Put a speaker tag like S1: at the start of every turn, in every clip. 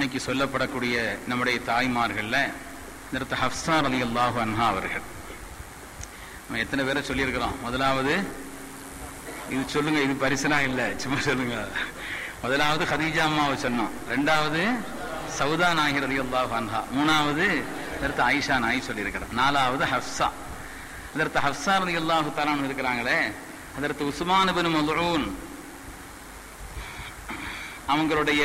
S1: இன்னைக்கு சொல்லப்படக்கூடிய நம்முடைய தாய்மார்கள்ல நிறுத்த ஹப்சார் அலி அல்லாஹு அன்ஹா அவர்கள் நம்ம எத்தனை பேரை சொல்லியிருக்கிறோம் முதலாவது இது சொல்லுங்க இது பரிசுலாம் இல்ல சும்மா சொல்லுங்க முதலாவது ஹதீஜா அம்மாவை சொன்னோம் ரெண்டாவது சவுதா நாயகர் அலி அல்லாஹு அன்ஹா மூணாவது நிறுத்த ஆயிஷா நாய் சொல்லியிருக்கிறோம் நாலாவது ஹப்சா அதற்கு ஹப்சா அலி அல்லாஹு தலான் இருக்கிறாங்களே அதற்கு உஸ்மான் பின் மதுரூன் அவங்களுடைய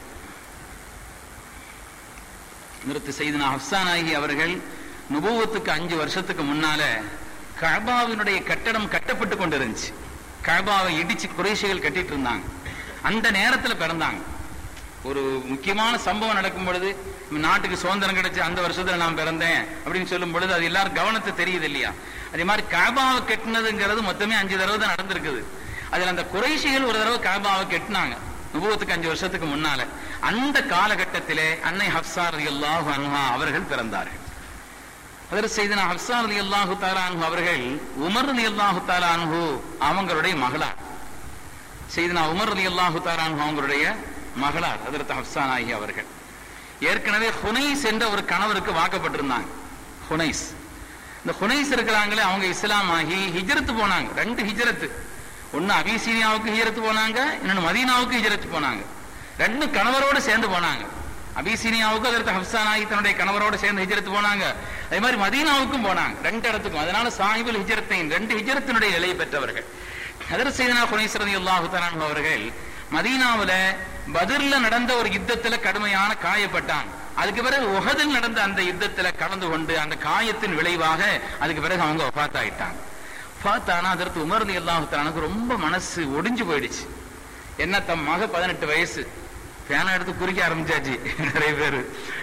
S1: நிறுத்து செய்தனா ஹப்சானாகி அவர்கள் நுபுவத்துக்கு அஞ்சு வருஷத்துக்கு முன்னால கபாவினுடைய கட்டடம் கட்டப்பட்டு கொண்டிருந்துச்சு கபாவை இடிச்சு குறைஷிகள் கட்டிட்டு இருந்தாங்க அந்த நேரத்துல பிறந்தாங்க ஒரு முக்கியமான சம்பவம் நடக்கும் பொழுது நாட்டுக்கு சுதந்திரம் கிடைச்சு அந்த வருஷத்துல நான் பிறந்தேன் அப்படின்னு சொல்லும் பொழுது அது எல்லாரும் கவனத்தை தெரியுது இல்லையா அதே மாதிரி காபாவை கட்டினதுங்கிறது மொத்தமே அஞ்சு தடவை தான் நடந்திருக்குது அதுல அந்த குறைஷிகள் ஒரு தடவை காபாவை கட்டினாங்க நுபுவத்துக்கு அஞ்சு வருஷத்துக்கு முன்னால அந்த காலகட்டத்திலே அன்னை ஹப்சார் அல்லாஹு அன்ஹா அவர்கள் பிறந்தார்கள் அதற்கு செய்தனா ஹப்சார் அலி அல்லாஹு தாலானு அவர்கள் உமர் அலி அல்லாஹு தாலானு அவங்களுடைய மகளார் செய்தனா உமர் அலி அல்லாஹு தாலானு அவங்களுடைய மகளார் அதற்கு ஹப்சான் ஆகி அவர்கள் ஏற்கனவே ஹுனைஸ் என்ற ஒரு கணவருக்கு வாக்கப்பட்டிருந்தாங்க ஹுனைஸ் இந்த ஹுனைஸ் இருக்கிறாங்களே அவங்க இஸ்லாம் ஆகி ஹிஜரத்து போனாங்க ரெண்டு ஹிஜரத்து ஒன்னு அபிசீனியாவுக்கு ஹிஜரத்து போனாங்க இன்னொன்னு மதீனாவுக்கு ஹிஜரத்து போனாங்க ரெண்டு கணவரோடு சேர்ந்து போனாங்க அபிசீனியாவுக்கு அதற்கு ஹப்சான் ஆகி தன்னுடைய கணவரோடு சேர்ந்து ஹிஜரத்து போனாங்க அதே மாதிரி மதீனாவுக்கும் போனாங்க ரெண்டு இடத்துக்கும் அதனால சாஹிபுல் ஹிஜரத்தையும் ரெண்டு ஹிஜரத்தினுடைய நிலையை பெற்றவர்கள் அதர் செய்தனா குனைசரதி அல்லாஹு அவர்கள் மதீனாவுல பதிர்ல நடந்த ஒரு யுத்தத்துல கடுமையான காயப்பட்டாங்க அதுக்கு பிறகு உகதில் நடந்த அந்த யுத்தத்துல கலந்து கொண்டு அந்த காயத்தின் விளைவாக அதுக்கு பிறகு அவங்க ஒஃபாத்தாயிட்டாங்க பார்த்தானா அதற்கு உமர்லி அல்லாஹுத்தானுக்கு ரொம்ப மனசு ஒடிஞ்சு போயிடுச்சு என்ன தம் மக பதினெட்டு வயசு பேனா எடுத்து குறிக்க ஆரம்பிச்சாச்சு நிறைய பேரு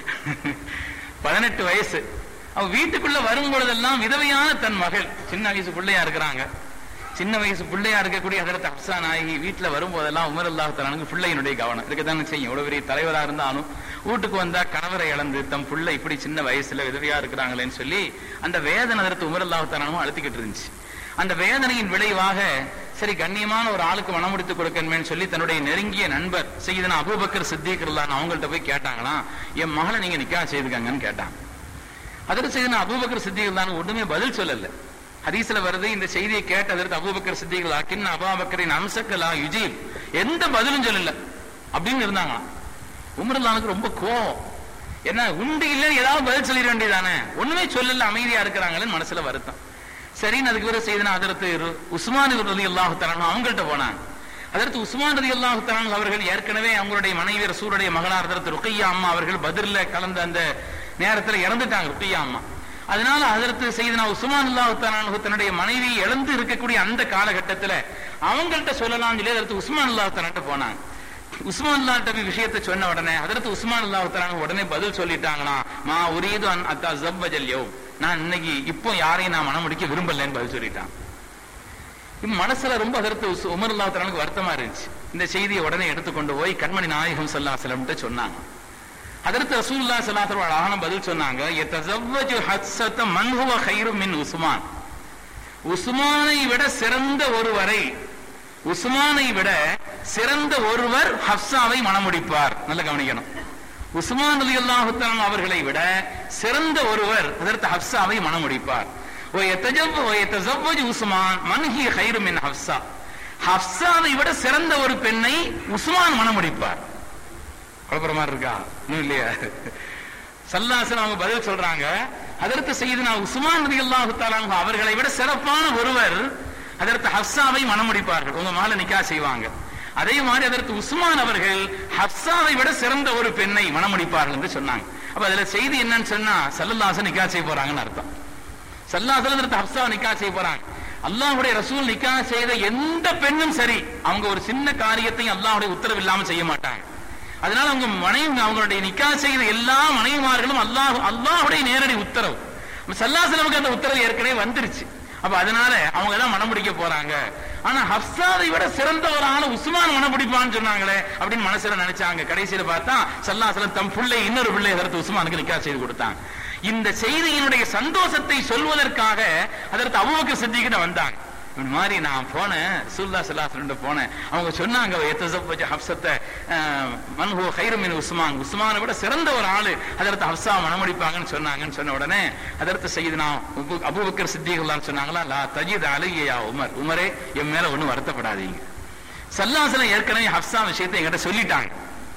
S1: பதினெட்டு வயசு அவ வீட்டுக்குள்ள வரும் பொழுதெல்லாம் விதவையான தன் மகள் சின்ன வயசு பிள்ளையா இருக்கிறாங்க சின்ன வயசு பிள்ளையா இருக்கக்கூடிய அதற்கு அப்சா நாயகி வீட்டுல வரும்போதெல்லாம் உமர் அல்லாஹாலுக்கு பிள்ளையினுடைய கவனம் இதுக்குதானே செய்யும் எவ்வளவு பெரிய தலைவரா இருந்தாலும் வீட்டுக்கு வந்தா கணவரை இழந்து தம் பிள்ளை இப்படி சின்ன வயசுல விதவையா இருக்கிறாங்களேன்னு சொல்லி அந்த வேதனை அதற்கு உமர் அல்லாஹாலும் அழுத்திக்கிட்டு இருந்துச்சு அந்த வேதனையின் விளைவாக சரி கண்ணியமான ஒரு ஆளுக்கு மனம் முடித்து கொடுக்கணுமேனு சொல்லி தன்னுடைய நெருங்கிய நண்பர் செய்தனா அபூபக்கர் சித்திகர்லான்னு அவங்கள்ட்ட போய் கேட்டாங்கன்னா என் மகளை நீங்க நிக்கா செய்துக்காங்கன்னு கேட்டாங்க அதற்கு செய்தனா அபூபக்கர் சித்திகர்லான்னு ஒண்ணுமே பதில் சொல்லல ஹதீஸ்ல வருது இந்த செய்தியை கேட்ட அதற்கு அபூபக்கர் சித்திகள் அக்கின் அபாபக்கரின் அம்சக்கலா யுஜீப் எந்த பதிலும் சொல்லல அப்படின்னு இருந்தாங்க உமர்லானுக்கு ரொம்ப கோவம் என்ன உண்டு இல்ல ஏதாவது பதில் சொல்லிட வேண்டியதானே ஒண்ணுமே சொல்லல அமைதியா இருக்கிறாங்களேன்னு மனசுல வருத்தம் சரின்னு அதுக்கு பிறகு செய்தனா அதற்கு உஸ்மான் ரதி அல்லாஹு தரான் அவங்கள்ட்ட போனாங்க அதற்கு உஸ்மான் ரதி அல்லாஹு தரான் அவர்கள் ஏற்கனவே அவங்களுடைய மனைவி ரசூருடைய மகளார் அதற்கு ருக்கையா அம்மா அவர்கள் பதிர்ல கலந்த அந்த நேரத்துல இறந்துட்டாங்க ருக்கையா அம்மா அதனால அதற்கு செய்தனா உஸ்மான் அல்லாஹு தரான் தன்னுடைய மனைவி இழந்து இருக்கக்கூடிய அந்த காலகட்டத்துல அவங்கள்ட்ட சொல்லலாம் சொல்லி அதற்கு உஸ்மான் அல்லாஹு தரான் போனாங்க உஸ்மான் அல்லா டபி விஷயத்தை சொன்ன உடனே அதற்கு உஸ்மான் அல்லாஹு தரான் உடனே பதில் சொல்லிட்டாங்கன்னா மா உரியது அத்தா ஜவ்வஜல் யோ நான் இன்னைக்கு இப்போ யாரையும் நான் மனம் முடிக்க விரும்பலன்னு பதில் சொல்லிட்டான் மனசுல ரொம்ப அதற்கு உமர் அல்லா தலானுக்கு வருத்தமா இருந்துச்சு இந்த செய்தியை உடனே எடுத்துக்கொண்டு போய் கண்மணி நாயகம் சல்லா சலம்ட்டு சொன்னாங்க அதற்கு ரசூல்லா சல்லாத்தர் அழகான பதில் சொன்னாங்க எத்தஜவ்வஜு ஹத்ஸத மன்ஹுவ ஹைரு மின் உஸ்மான் உஸ்மானை விட சிறந்த ஒருவரை உஸ்மானை விட சிறந்த ஒருவர் ஹப்சாவை மணமுடிப்பார் நல்ல கவனிக்கணும் உஸ்மான் அலி அல்லாஹுத்தலம் அவர்களை விட சிறந்த ஒருவர் அதற்கு ஹப்சாவை மணமுடிப்பார் உஸ்மான் மன்ஹி ஹைரு மின் ஹப்சா ஹப்சாவை விட சிறந்த ஒரு பெண்ணை உஸ்மான் மணமுடிப்பார் குழப்பறமா இருக்கா இன்னும் இல்லையா சல்லாசன் அவங்க பதில் சொல்றாங்க அதற்கு செய்து நான் உஸ்மான் நதி அல்லாஹு அவர்களை விட சிறப்பான ஒருவர் அதற்கு ஹப்சாவை மணமுடிப்பார்கள் உங்க மாலை நிக்கா செய்வாங்க அதே மாதிரி அதற்கு உஸ்மான் அவர்கள் ஹப்சாவை விட சிறந்த ஒரு பெண்ணை மணமுடிப்பார்கள் என்று சொன்னாங்க அப்ப அதுல செய்தி என்னன்னு சொன்னா சல்லல்லாசன் நிக்கா செய்ய போறாங்கன்னு அர்த்தம் சல்லாசன் அதற்கு ஹப்சா நிக்கா செய்ய போறாங்க அல்லாஹுடைய ரசூல் நிக்கா செய்த எந்த பெண்ணும் சரி அவங்க ஒரு சின்ன காரியத்தையும் அல்லாஹுடைய உத்தரவு இல்லாம செய்ய மாட்டாங்க அதனால அவங்க மனைவி அவங்களுடைய நிக்கா செய்த எல்லா மனைவிமார்களும் அல்லாஹ் அல்லாஹுடைய நேரடி உத்தரவு சல்லாசலமுக்கு அந்த உத்தரவு ஏற்கனவே வந்துருச்சு அப்ப அதனால அவங்க தான் மனம் முடிக்க போறாங்க ஆனா ஹப்சாதை விட சிறந்த ஒரு ஆளு உஸ்மான் மனம் பிடிப்பான்னு சொன்னாங்களே அப்படின்னு மனசுல நினைச்சாங்க கடைசியில பார்த்தா சல்லாசலம் தம் பிள்ளை இன்னொரு பிள்ளை அதற்கு உஸ்மானுக்கு நிக்கா செய்து கொடுத்தாங்க இந்த செய்தியினுடைய சந்தோஷத்தை சொல்வதற்காக அதற்கு அவ்வளவுக்கு சித்திக்கிட்ட வந்தாங்க இந்த மாதிரி நான் போனேன் சுல்லா சல்லாஹ் போனேன் அவங்க சொன்னாங்க எத்தசப்பஜ ஹப்சத்தை மன்ஹு ஹைரமின் உஸ்மான் உஸ்மானை விட சிறந்த ஒரு ஆளு அதற்கு ஹப்சா மனமடிப்பாங்கன்னு சொன்னாங்கன்னு சொன்ன உடனே அதற்கு செய்யுதுனா அபுபக்கர் சித்திகளான்னு சொன்னாங்களா லா தஜித் அலையா உமர் உமரே என் மேல ஒண்ணும் வருத்தப்படாதீங்க சல்லாசலம் ஏற்கனவே ஹப்சா விஷயத்தை என்கிட்ட சொல்லிட்டாங்க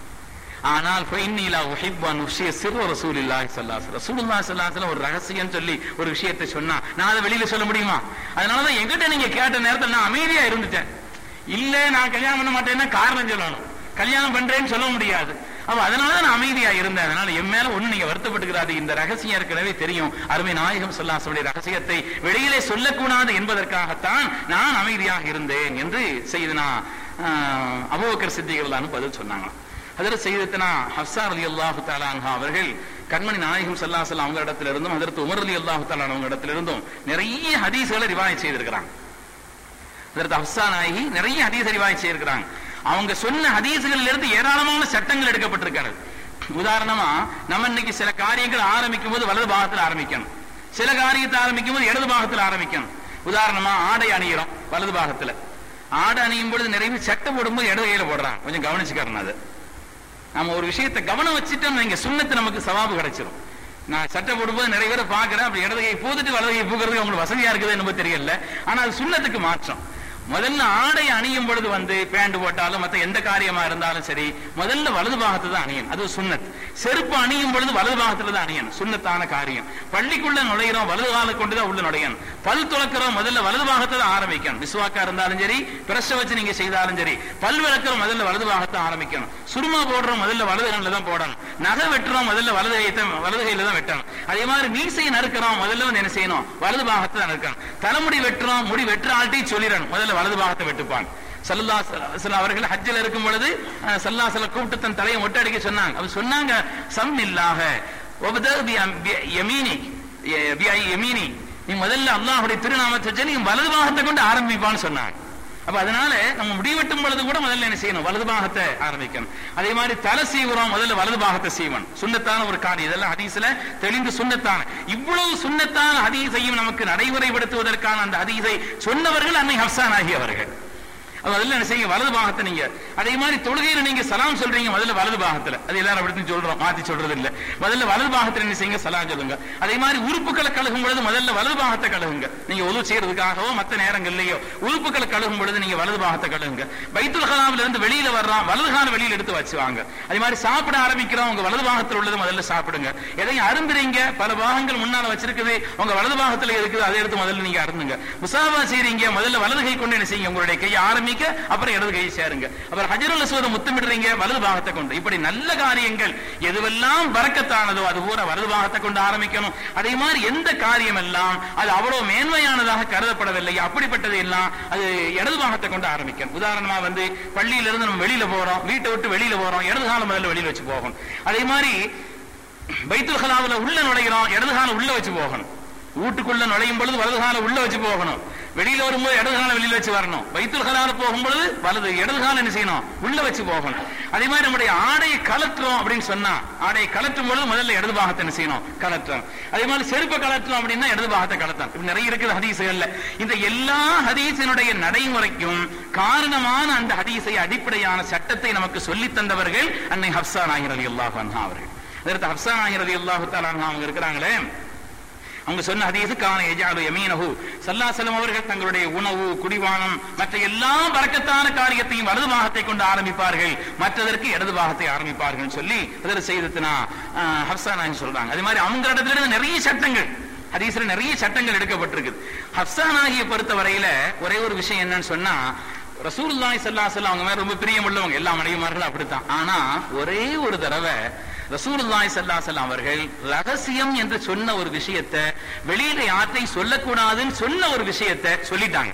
S1: ஆனால் ஃபைன்னீலா உஹிப்பான் உஷிய சிறு ரசூலில்லாஹி ஸல்லல்லாஹு ரசூலுல்லாஹி ஸல்லல்லாஹு ஒரு ரகசியம் சொல்லி ஒரு விஷயத்தை சொன்னா நான் அதை வெளியில சொல்ல முடியுமா அதனால தான் என்கிட்ட நீங்க கேட்ட நேரத்தில் நான் அமைதியா இருந்துட்டேன் இல்ல நான் கல்யாணம் பண்ண மாட்டேன்னா காரணம் சொல்லணும் கல்யாணம் பண்றேன்னு சொல்ல முடியாது அப்ப அதனால நான் அமைதியா இருந்தேன் அதனால என் மேல ஒண்ணு நீங்க வருத்தப்பட்டுக்கிறாது இந்த ரகசியம் ஏற்கனவே தெரியும் அருமை நாயகம் சொல்லாசனுடைய ரகசியத்தை வெளியிலே சொல்லக்கூடாது என்பதற்காகத்தான் நான் அமைதியாக இருந்தேன் என்று செய்தனா அபோக்கர் சித்திகள் தான் பதில் சொன்னாங்க அதில் செய்தனா ஹப்சார் அலி அல்லாஹு தாலான்ஹா அவர்கள் கண்மணி நாயகம் சல்லாசல் அவங்க இடத்துல இருந்தும் அதற்கு உமர் அலி அல்லாஹு தாலான் அவங்க இடத்துல இருந்தும் நிறைய ஹதீஸ்களை ரிவாய் செய்திருக்கிறாங்க அதற்கு ஹப்சா நாயகி நிறைய ஹதீஸ் ரிவாய் செய்திருக்கிறாங்க அவங்க சொன்ன ஹதீஸ்களில் இருந்து ஏராளமான சட்டங்கள் எடுக்கப்பட்டிருக்கிறது உதாரணமா நம்ம இன்னைக்கு சில காரியங்கள் ஆரம்பிக்கும் போது வலது பாகத்தில் ஆரம்பிக்கணும் சில காரியத்தை ஆரம்பிக்கும் போது இடது பாகத்தில் ஆரம்பிக்கணும் உதாரணமா ஆடை அணிகிறோம் வலது பாகத்துல ஆடை அணியும் பொழுது நிறைய சட்டை போடும்போது இடது கையில போடுறாங்க கொஞ்சம் கவனிச்சுக்கிறேன் அது நம்ம ஒரு விஷயத்தை கவனம் வச்சுட்டோம் நீங்க சுண்ணத்து நமக்கு சவாபு கிடைச்சிரும் நான் சட்டை போடும்போது நிறைய பேரை பாக்குறேன் அப்படி இடது கை பூத்துட்டு வலது கை பூக்கிறது உங்களுக்கு வசதியா இருக்குது என்னமோ தெரியல ஆனா அது சுண்ணத்துக்கு மாற்றம் முதல்ல ஆடை அணியும் பொழுது வந்து பேண்ட் போட்டாலும் மத்த எந்த காரியமா இருந்தாலும் சரி முதல்ல வலது பாகத்தை தான் அணியன் அது சுண்ணத் செருப்பு அணியும் பொழுது வலது பாகத்துல தான் அணியன் சுண்ணத்தான காரியம் பள்ளிக்குள்ள நுழையிறோம் வலது கால கொண்டுதான் உள்ள நுழையணும் பல் துளக்கிறோம் முதல்ல வலது பாகத்தை தான் ஆரம்பிக்கணும் விசுவாக்கா இருந்தாலும் சரி பிரஷ வச்சு நீங்க செய்தாலும் சரி பல் விளக்கிறோம் முதல்ல வலது பாகத்தை ஆரம்பிக்கணும் சுருமா போடுறோம் முதல்ல வலது கண்ணில் தான் போடணும் நகை வெட்டுறோம் முதல்ல வலது கையை வலது கையில தான் வெட்டணும் அதே மாதிரி மீசையை நறுக்கிறோம் முதல்ல வந்து என்ன செய்யணும் வலது பாகத்தை தான் நறுக்கணும் தலைமுடி வெட்டுறோம் முடி வெட்டுற ஆள்கிட்டையும் சொல்லிடணும் முதல்ல வலது பாகத்தை வெட்டுப்பான் சல்லா அவர்கள் ஹஜ்ஜில் இருக்கும் பொழுது சல்லா சில கூப்பிட்டு தன் தலையை ஒட்ட அடிக்க சொன்னாங்க அவர் சொன்னாங்க சம் இல்லாக யமீனி நீ முதல்ல அல்லாஹுடைய திருநாமத்தை வச்சு நீ வலது பாகத்தை கொண்டு ஆரம்பிப்பான்னு சொன்னாங்க அப்ப அதனால நம்ம முடிவெட்டும் பொழுது கூட முதல்ல என்ன செய்யணும் வலது பாகத்தை ஆரம்பிக்கணும் அதே மாதிரி தலை சீவுறோம் முதல்ல வலது பாகத்தை சீவன் சுண்ணத்தான ஒரு காரியம் இதெல்லாம் ஹதீஸ்ல தெளிந்து சுண்ணத்தான இவ்வளவு சுண்ணத்தான ஹதீஸையும் நமக்கு நடைமுறைப்படுத்துவதற்கான அந்த ஹதீஸை சொன்னவர்கள் அன்னை ஹப்சான் ஆகியவர்கள் முதல்ல என்ன செய்யுங்க வலது பாகத்தை நீங்க அதே மாதிரி தொழுகையில நீங்க சலாம் சொல்றீங்க முதல்ல வலது பாகத்துல அது எல்லாரும் அப்படி சொல்றோம் மாத்தி சொல்றது இல்ல முதல்ல வலது பாகத்துல என்ன செய்யுங்க சலாம் சொல்லுங்க அதே மாதிரி உறுப்புகளை கழுகும் பொழுது முதல்ல வலது பாகத்தை கழுகுங்க நீங்க உதவு செய்யறதுக்காகவோ மத்த நேரங்கள்லயோ உறுப்புகளை கழுகும் பொழுது நீங்க வலது பாகத்தை கழுகுங்க பைத்துல் கலாமில இருந்து வெளியில வர்றோம் வலது கால வெளியில எடுத்து வச்சுவாங்க அதே மாதிரி சாப்பிட ஆரம்பிக்கிறோம் உங்க வலது பாகத்தில் உள்ளது முதல்ல சாப்பிடுங்க எதையும் அருந்துறீங்க பல பாகங்கள் முன்னால வச்சிருக்குது உங்க வலது பாகத்துல இருக்குது அதை எடுத்து முதல்ல நீங்க அருந்துங்க முசாபா செய்றீங்க முதல்ல வலது கை கொண்டு என்ன செய்யுங்க உங்களுடைய கையை ஆரம்பி ஆரம்பிக்க அப்புறம் இடது கை சேருங்க அப்புறம் ஹஜருல் அஸ்வத முத்தமிடுறீங்க வலது பாகத்தை கொண்டு இப்படி நல்ல காரியங்கள் எதுவெல்லாம் வரக்கத்தானதோ அது பூரா வலது பாகத்தை கொண்டு ஆரம்பிக்கணும் அதே மாதிரி எந்த காரியம் எல்லாம் அது அவ்வளவு மேன்மையானதாக கருதப்படவில்லை அப்படிப்பட்டது எல்லாம் அது இடது பாகத்தை கொண்டு ஆரம்பிக்கணும் உதாரணமா வந்து பள்ளியில இருந்து நம்ம வெளியில போறோம் வீட்டை விட்டு வெளியில போறோம் இடது காலம் முதல்ல வெளியில வச்சு போகணும் அதே மாதிரி பைத்துல் கலாவில் உள்ள நுழைகிறோம் இடது காலம் உள்ள வச்சு போகணும் வீட்டுக்குள்ள நுழையும் பொழுது வலது காலம் உள்ள வச்சு போகணும் வெளியில வரும்போது இடது காலம் வெளியில வச்சு வரணும் வைத்தல் கால போகும்பொழுது வலது இடது காலம் என்ன செய்யணும் உள்ள வச்சு போகணும் அதே மாதிரி நம்முடைய ஆடையை கலட்டுறோம் அப்படின்னு சொன்னா ஆடையை கலட்டும் பொழுது முதல்ல இடது பாகத்தை என்ன செய்யணும் கலட்டுறோம் அதே மாதிரி செருப்பை கலட்டுறோம் அப்படின்னா இடது பாகத்தை கலத்தான் இப்படி நிறைய இருக்குது ஹதீசுகள்ல இந்த எல்லா ஹதீசினுடைய நடைமுறைக்கும் காரணமான அந்த ஹதீஸை அடிப்படையான சட்டத்தை நமக்கு சொல்லி தந்தவர்கள் அன்னை ஹப்சா நாயர் அலி அல்லாஹ் அவர்கள் அதற்கு ஹப்சா நாயர் அலி அல்லாஹு அவங்க இருக்கிறாங்களே அவங்க சொன்ன ஹதீஸ் கான எஜாலு யமீனஹு சல்லாசலம் அவர்கள் தங்களுடைய உணவு குடிவானம் மற்ற எல்லா பறக்கத்தான காரியத்தையும் வலது பாகத்தை கொண்டு ஆரம்பிப்பார்கள் மற்றதற்கு இடது பாகத்தை ஆரம்பிப்பார்கள் சொல்லி அதில் செய்ததுனா ஹப்சா நாயன் சொல்றாங்க அதே மாதிரி அவங்க இடத்துல இருந்து நிறைய சட்டங்கள் ஹதீஸ்ல நிறைய சட்டங்கள் எடுக்கப்பட்டிருக்குது ஹப்சா நாகியை பொறுத்த வரையில ஒரே ஒரு விஷயம் என்னன்னு சொன்னா ரசூல்லாய் சல்லா சொல்ல அவங்க மேல ரொம்ப பிரியம் உள்ளவங்க எல்லா மனைவிமார்களும் அப்படித்தான் ஆனா ஒரே ஒரு தடவை ரசூலுல்லாய் சல்லாசல்லாம் அவர்கள் ரகசியம் என்று சொன்ன ஒரு விஷயத்தை வெளியில யார்ட்டையும் சொல்லக்கூடாதுன்னு சொன்ன ஒரு விஷயத்தை சொல்லிட்டாங்க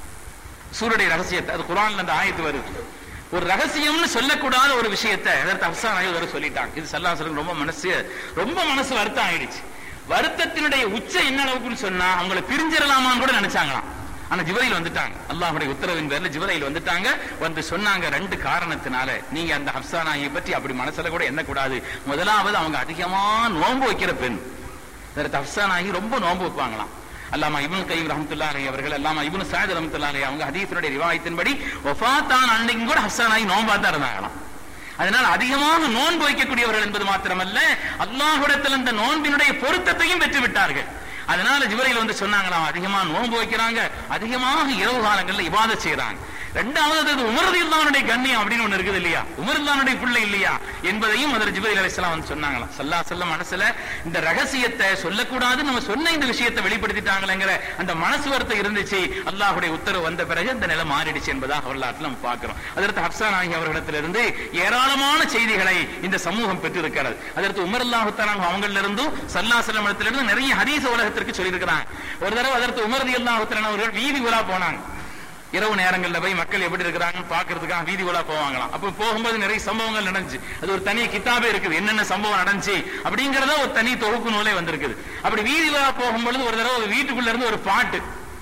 S1: சூருடைய ரகசியத்தை அது குரான்ல அந்த ஆயத்து வருது ஒரு ரகசியம்னு சொல்லக்கூடாத ஒரு விஷயத்தை அதற்கு அப்சான் ஆய்வு சொல்லிட்டாங்க இது சல்லாசலம் ரொம்ப மனசு ரொம்ப மனசு வருத்தம் ஆயிடுச்சு வருத்தத்தினுடைய உச்ச என்ன அளவுக்குன்னு சொன்னா அவங்களை பிரிஞ்சிடலாமான்னு கூட நினைச்சாங்களாம் ஆனா ஜிவரையில் வந்துட்டாங்க அல்லாஹுடைய உத்தரவின் பேர்ல ஜிவரையில் வந்துட்டாங்க வந்து சொன்னாங்க ரெண்டு காரணத்தினால நீங்க அந்த ஹப்சானாயை பற்றி அப்படி மனசுல கூட என்ன கூடாது முதலாவது அவங்க அதிகமா நோன்பு வைக்கிற பெண் ஹப்சானாகி ரொம்ப நோன்பு வைப்பாங்களாம் அல்லாமா இப்னு கைம் ரஹமத்துல்லாஹி அலைஹி அவர்கள் அல்லாமா இப்னு சாயத் ரஹமத்துல்லாஹி அலைஹி அவங்க ஹதீஸுடைய ரிவாயத்தின்படி வஃபாத்தான் அன்னைக்கு கூட ஹஃப்சானாகி நோன்பா தான் இருந்தாங்களாம் அதனால் அதிகமாக நோன்பு வைக்கக்கூடியவர்கள் என்பது மாத்திரமல்ல அல்லாஹ்விடத்தில் இந்த நோன்பினுடைய பொருத்தத்தையும் பெற்று விட்டார்கள் அதனால ஜிபரையில் வந்து சொன்னாங்களாம் அதிகமா நோன்பு வைக்கிறாங்க அதிகமாக இரவு காலங்கள்ல இபாதத் செய்யறாங்க ரெண்டாவது அது உமரதில்லானுடைய கண்ணியம் அப்படின்னு ஒண்ணு இருக்குது இல்லையா உமரதில்லானுடைய பிள்ளை இல்லையா என்பதையும் அதில் ஜிபரையில் அலிஸ்லாம் வந்து சொன்னாங்களாம் சல்லா சொல்ல மனசுல இந்த ரகசியத்தை சொல்லக்கூடாது நம்ம சொன்ன இந்த விஷயத்தை வெளிப்படுத்திட்டாங்களேங்கிற அந்த மனசு வருத்தம் இருந்துச்சு அல்லாஹுடைய உத்தரவு வந்த பிறகு இந்த நிலை மாறிடுச்சு என்பதாக வரலாற்றில் நம்ம பார்க்கிறோம் அதற்கு ஹப்சான் ஆகி அவர்களிடத்திலிருந்து ஏராளமான செய்திகளை இந்த சமூகம் பெற்றிருக்கிறது அதற்கு உமர் அல்லாஹுத்தான அவங்களிலிருந்தும் சல்லா செல்லம் இடத்திலிருந்து நிறைய ஹதீச உலகத்திற்கு சொல்லியிருக்கிறாங்க ஒரு தடவை அதற்கு உமரதி அல்லாஹுத்தான அவர்கள் வீதி உலா போனாங்க இரவு நேரங்கள்ல போய் மக்கள் எப்படி இருக்கிறாங்கன்னு பாக்குறதுக்காக வீதி உலா போவாங்களாம் அப்ப போகும்போது நிறைய சம்பவங்கள் நடந்துச்சு அது ஒரு தனி கித்தாபே இருக்குது என்னென்ன சம்பவம் நடந்துச்சு அப்படிங்கறத ஒரு தனி தொகுப்பு நூலே வந்திருக்குது அப்படி வீதி உலா போகும்பொழுது ஒரு தடவை ஒரு வீட்டுக்குள்ள இருந்து ஒரு பாட்டு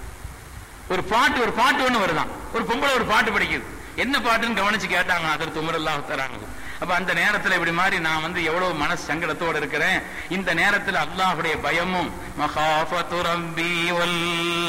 S1: ஒரு பாட்டு ஒரு பாட்டு ஒண்ணு வருதான் ஒரு பொம்பளை ஒரு பாட்டு படிக்குது என்ன பாட்டுன்னு கவனிச்சு கேட்டாங்க அதற்கு உமரல்லாஹ் தராங்க அப்ப அந்த நேரத்துல இப்படி மாதிரி நான் வந்து எவ்வளவு மனசு சங்கடத்தோட இருக்கிறேன் இந்த நேரத்துல அல்லாஹ்வுடைய பயமும் மகாஃபத்து ரப்பி வல்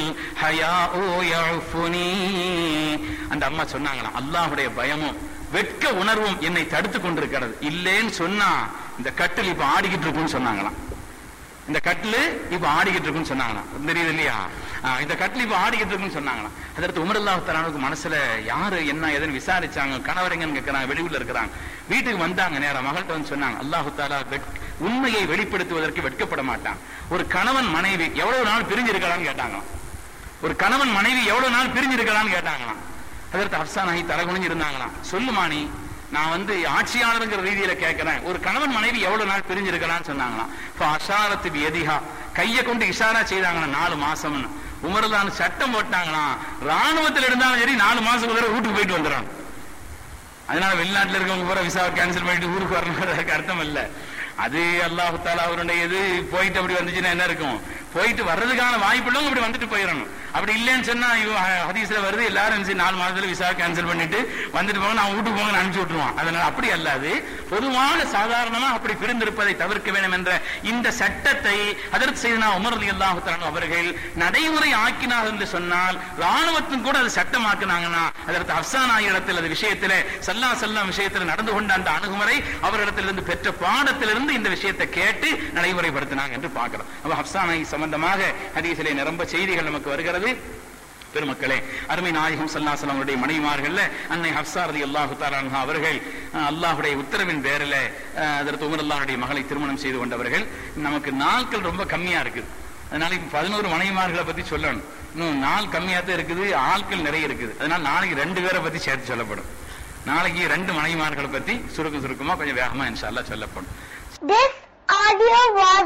S1: ஹயாஉ யஃபுனி அந்த அம்மா சொன்னாங்களாம் அல்லாஹ்வுடைய பயமும் வெட்க உணர்வும் என்னை தடுத்து கொண்டிருக்கிறது இல்லேன்னு சொன்னா இந்த கட்டில் இப்ப ஆடிக்கிட்டு இருக்கும்னு சொன்னாங்களாம் இந்த கட்டிலு இப்ப ஆடிக்கிட்டு இருக்குன்னு சொன்னாங்களாம் தெரியுது இல்லையா ஆஹ் இந்த கட்டில் இப்ப ஆடிக்கிட்டு இருக்குன்னு சொன்னாங்களாம் அதற்கு உமரல்லாஹ் தலானுக்கு மனசுல யாரு என்ன எதுன்னு விசாரிச்சாங்க கணவர் எங்கன்னு கேட்கறாங்க வெளியூர்ல இருக்கிறாங்க வீட்டுக்கு வந்தாங்க நேரம் மகள்கிட்ட வந்து சொன்னாங்க அல்லாஹு தாலா வெட்- உண்மையை வெளிப்படுத்துவதற்கு வெட்கப்பட மாட்டான் ஒரு கணவன் மனைவி எவ்வளவு நாள் பிரிஞ்சிருக்கலாம்னு கேட்டாங்களாம் ஒரு கணவன் மனைவி எவ்வளவு நாள் பிரிஞ்சிருக்கலாம்னு கேட்டாங்களாம் அதற்கு அப்சான் ஆகி தலை குனிஞ்சு இருந்தாங்களாம் சொல்லுமா நீ நான் வந்து ஆட்சியாளருங்கிற ரீதியில கேட்கிறேன் ஒரு கணவன் மனைவி எவ்வளவு நாள் பிரிஞ்சிருக்கலாம்னு சொன்னாங்களாம் இப்ப அஷாரத்து எதிகா கையை கொண்டு இஷாரா செய்தாங்களாம் நாலு மாசம்னு உமர்தான் சட்டம் போட்டாங்களாம் ராணுவத்தில் இருந்தாலும் சரி நாலு மாசம் ஒரு தடவை வீட்டுக்கு போயிட்டு வந்துடுறாங்க அதனால வெளிநாட்டுல இருக்கவங்க பூரா விசாவை கேன்சல் பண்ணிட்டு ஊருக்கு வரணும் அர்த்தம் இல்ல அது அல்லாஹு தாலா அவருடைய இது போயிட்டு அப்படி வந்துச்சுன்னா என்ன இருக்கும் போயிட்டு வர்றதுக்கான வாய்ப்பு உள்ளவங்க இப்படி வந்துட்டு போயிடணும் அப்படி இல்லைன்னு சொன்னா ஐயோ, ஹ- ஹதீஸ்ல வருது எல்லாரும் சரி நாலு மாசத்துல விசா கேன்சல் பண்ணிட்டு வந்துட்டு போங்க நான் வீட்டுக்கு போங்க அனுப்பிச்சு விட்டுருவான் அதனால அப்படி அல்லாது பொதுவான சாதாரணமா அப்படி பிரிந்திருப்பதை தவிர்க்க வேண்டும் என்ற இந்த சட்டத்தை அதற்கு செய்தனா உமர் அலி அல்லாஹு அவர்கள் நடைமுறை ஆக்கினார் என்று சொன்னால் ராணுவத்தும் கூட அது சட்டமாக்குனாங்கன்னா அதற்கு அப்சான் ஆகிய அது விஷயத்திலே சல்லா சல்லாம் விஷயத்தில் நடந்து கொண்ட அந்த அணுகுமுறை அவரிடத்திலிருந்து பெற்ற பாடத்திலிருந்து இந்த விஷயத்தை கேட்டு நடைமுறைப்படுத்தினாங்க என்று பார்க்கிறோம் அப்ப ஹப்சான் ஆகி சம்பந்தமாக ஹதீஸிலே நிரம்ப செய்திகள் நமக்கு வருகிறது பெருமக்களே அருமை நாயகம் சல்லாசலம் அவருடைய மனைவிமார்கள்ல அன்னை ஹப்சா ரதி அல்லாஹு தாலான்ஹா அவர்கள் அஹ், அல்லாஹுடைய உத்தரவின் பேரில் அதற்கு உமர் அல்லாஹுடைய மகளை திருமணம் செய்து கொண்டவர்கள் நமக்கு நாட்கள் ரொம்ப கம்மியா இருக்குது அதனால இப்ப பதினோரு மனைவிமார்களை பத்தி சொல்லணும் இன்னும் நாள் கம்மியா தான் இருக்குது ஆட்கள் நிறைய இருக்குது அதனால நாளைக்கு ரெண்டு பேரை பத்தி சேர்த்து சொல்லப்படும் நாளைக்கு ரெண்டு மனைவிமார்களை பத்தி சுருக்கம் சுருக்கமா கொஞ்சம் வேகமா இன்ஷா அல்லாஹ் சொல்லப்படும்
S2: This audio was